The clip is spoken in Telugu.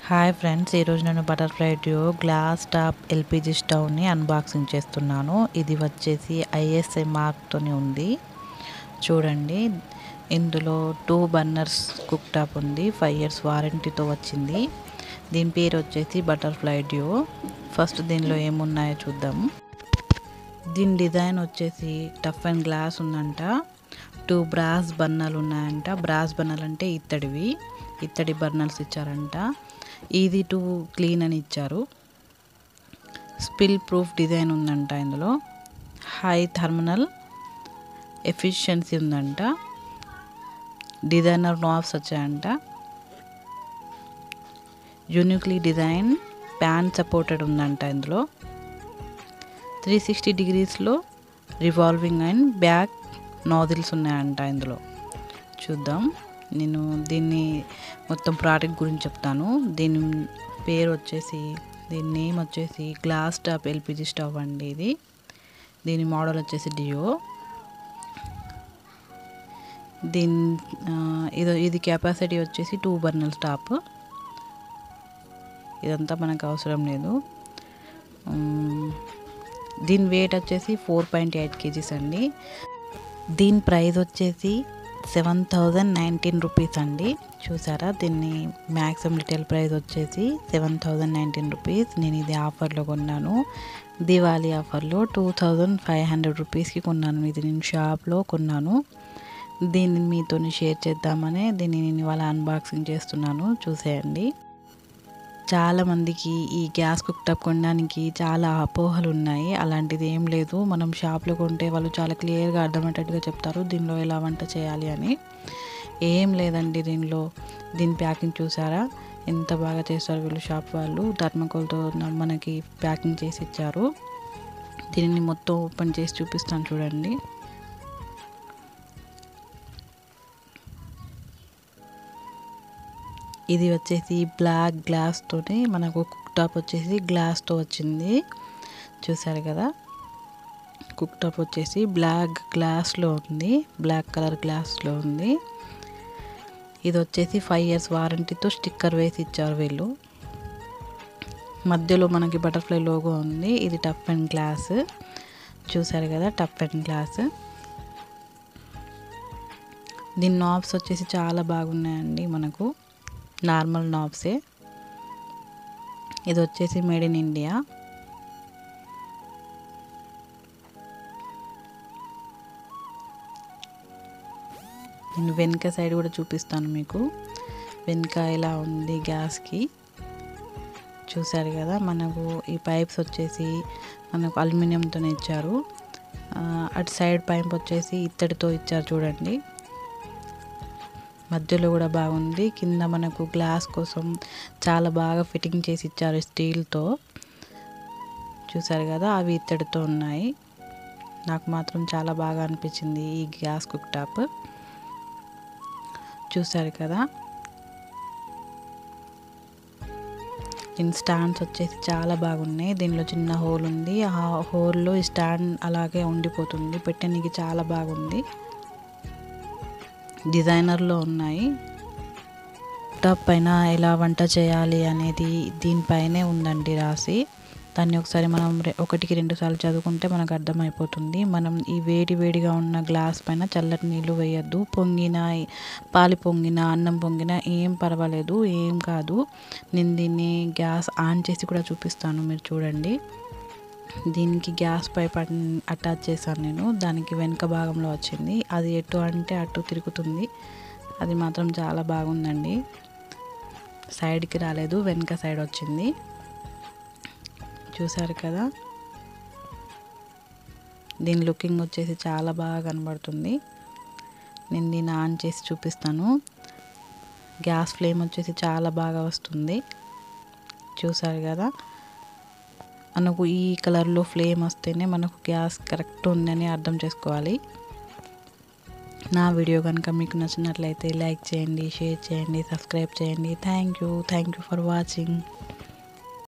హాయ్ ఫ్రెండ్స్ ఈరోజు నేను Butterfly dew glass top LPG స్టవ్ని అన్బాక్సింగ్ చేస్తున్నాను ఇది వచ్చేసి ఐఎస్ఐ మార్క్తోని ఉంది చూడండి ఇందులో టూ బర్నర్స్ కుక్ టాప్ ఉంది ఫైవ్ ఇయర్స్ వారంటీతో వచ్చింది దీని పేరు వచ్చేసి బటర్ఫ్లై డ్యూ ఫస్ట్ దీనిలో ఏమున్నాయో చూద్దాం దీని డిజైన్ వచ్చేసి టఫ్ అండ్ గ్లాస్ ఉందంట టూ బ్రాస్ బర్నర్లు ఉన్నాయంట బ్రాస్ బర్నర్లు అంటే ఇత్తడివి ఇత్తడి బర్నర్స్ ఇచ్చారంట ఈజీ టు క్లీన్ అని ఇచ్చారు స్పిల్ ప్రూఫ్ డిజైన్ ఉందంట ఇందులో హై థర్మినల్ ఎఫిషియన్సీ ఉందంట డిజైనర్ నాబ్స్ వచ్చాయంట యూనిక్లీ డిజైన్ ప్యాన్ సపోర్టెడ్ ఉందంట ఇందులో త్రీ సిక్స్టీ డిగ్రీస్లో రివాల్వింగ్ అండ్ బ్యాక్ నాజిల్స్ ఉన్నాయంట ఇందులో చూద్దాం నేను దీన్ని మొత్తం ప్రోడక్ట్ గురించి చెప్తాను దీని పేరు వచ్చేసి దీని నేమ్ వచ్చేసి గ్లాస్ టాప్ ఎల్పిజి స్టవ్ అండి ఇది దీని మోడల్ వచ్చేసి డియో దీని ఇది ఇది కెపాసిటీ వచ్చేసి టూ బర్నల్ స్టాప్ ఇదంతా మనకు అవసరం లేదు దీని వెయిట్ వచ్చేసి ఫోర్ పాయింట్ ఎయిట్ కేజీస్ అండి దీని ప్రైస్ వచ్చేసి సెవెన్ థౌజండ్ నైన్టీన్ రూపీస్ అండి చూసారా దీన్ని మ్యాక్సిమం రిటైల్ ప్రైస్ వచ్చేసి సెవెన్ థౌజండ్ నైన్టీన్ రూపీస్ నేను ఇది ఆఫర్లో కొన్నాను దివాళీ ఆఫర్లో టూ థౌజండ్ ఫైవ్ హండ్రెడ్ రూపీస్కి కొన్నాను ఇది నేను షాప్లో కొన్నాను దీన్ని మీతో షేర్ చేద్దామని దీన్ని నేను ఇవాళ అన్బాక్సింగ్ చేస్తున్నాను చూసేయండి చాలామందికి ఈ గ్యాస్ కుక్ టాప్ కొనడానికి చాలా అపోహలు ఉన్నాయి అలాంటిది ఏం లేదు మనం షాప్లో కొంటే వాళ్ళు చాలా క్లియర్గా అర్థమయ్యేటట్టుగా చెప్తారు దీనిలో ఎలా వంట చేయాలి అని ఏం లేదండి దీనిలో దీని ప్యాకింగ్ చూసారా ఎంత బాగా చేస్తారు వీళ్ళు షాప్ వాళ్ళు ధర్మకోల్తో మనకి ప్యాకింగ్ చేసి ఇచ్చారు దీనిని మొత్తం ఓపెన్ చేసి చూపిస్తాను చూడండి ఇది వచ్చేసి బ్లాక్ గ్లాస్తోనే మనకు కుక్ టాప్ వచ్చేసి గ్లాస్తో వచ్చింది చూసారు కదా కుక్ టాప్ వచ్చేసి బ్లాక్ గ్లాస్లో ఉంది బ్లాక్ కలర్ గ్లాస్లో ఉంది ఇది వచ్చేసి ఫైవ్ ఇయర్స్ వారంటీతో స్టిక్కర్ వేసి ఇచ్చారు వీళ్ళు మధ్యలో మనకి బటర్ఫ్లై లోగో ఉంది ఇది టఫ్ అండ్ గ్లాస్ చూసారు కదా టఫ్ అండ్ గ్లాస్ దీని నాబ్స్ వచ్చేసి చాలా బాగున్నాయండి మనకు నార్మల్ నాబ్సే ఇది వచ్చేసి మేడ్ ఇన్ ఇండియా నేను వెనుక సైడ్ కూడా చూపిస్తాను మీకు వెనుక ఇలా ఉంది గ్యాస్కి చూసారు కదా మనకు ఈ పైప్స్ వచ్చేసి మనకు అల్యూమినియంతో ఇచ్చారు అటు సైడ్ పైప్ వచ్చేసి ఇత్తడితో ఇచ్చారు చూడండి మధ్యలో కూడా బాగుంది కింద మనకు గ్లాస్ కోసం చాలా బాగా ఫిట్టింగ్ చేసి ఇచ్చారు స్టీల్తో చూసారు కదా అవి ఇత్తడితో ఉన్నాయి నాకు మాత్రం చాలా బాగా అనిపించింది ఈ గ్యాస్ కుక్ టాప్ చూసారు కదా దీని స్టాండ్స్ వచ్చేసి చాలా బాగున్నాయి దీనిలో చిన్న హోల్ ఉంది ఆ హోల్లో ఈ స్టాండ్ అలాగే ఉండిపోతుంది పెట్టడానికి చాలా బాగుంది డిజైనర్లో ఉన్నాయి టాప్ పైన ఎలా వంట చేయాలి అనేది దీనిపైనే ఉందండి రాసి దాన్ని ఒకసారి మనం ఒకటికి రెండు సార్లు చదువుకుంటే మనకు అర్థమైపోతుంది మనం ఈ వేడి వేడిగా ఉన్న గ్లాస్ పైన చల్లటి నీళ్ళు వేయద్దు పొంగిన పాలు పొంగిన అన్నం పొంగిన ఏం పర్వాలేదు ఏం కాదు నేను దీన్ని గ్యాస్ ఆన్ చేసి కూడా చూపిస్తాను మీరు చూడండి దీనికి గ్యాస్ పైప్ అటాచ్ చేశాను నేను దానికి వెనుక భాగంలో వచ్చింది అది ఎటు అంటే అటు తిరుగుతుంది అది మాత్రం చాలా బాగుందండి సైడ్కి రాలేదు వెనుక సైడ్ వచ్చింది చూసారు కదా దీని లుకింగ్ వచ్చేసి చాలా బాగా కనబడుతుంది నేను దీన్ని ఆన్ చేసి చూపిస్తాను గ్యాస్ ఫ్లేమ్ వచ్చేసి చాలా బాగా వస్తుంది చూసారు కదా మనకు ఈ కలర్లో ఫ్లేమ్ వస్తేనే మనకు గ్యాస్ కరెక్ట్ ఉందని అర్థం చేసుకోవాలి నా వీడియో కనుక మీకు నచ్చినట్లయితే లైక్ చేయండి షేర్ చేయండి సబ్స్క్రైబ్ చేయండి thank you thank you for watching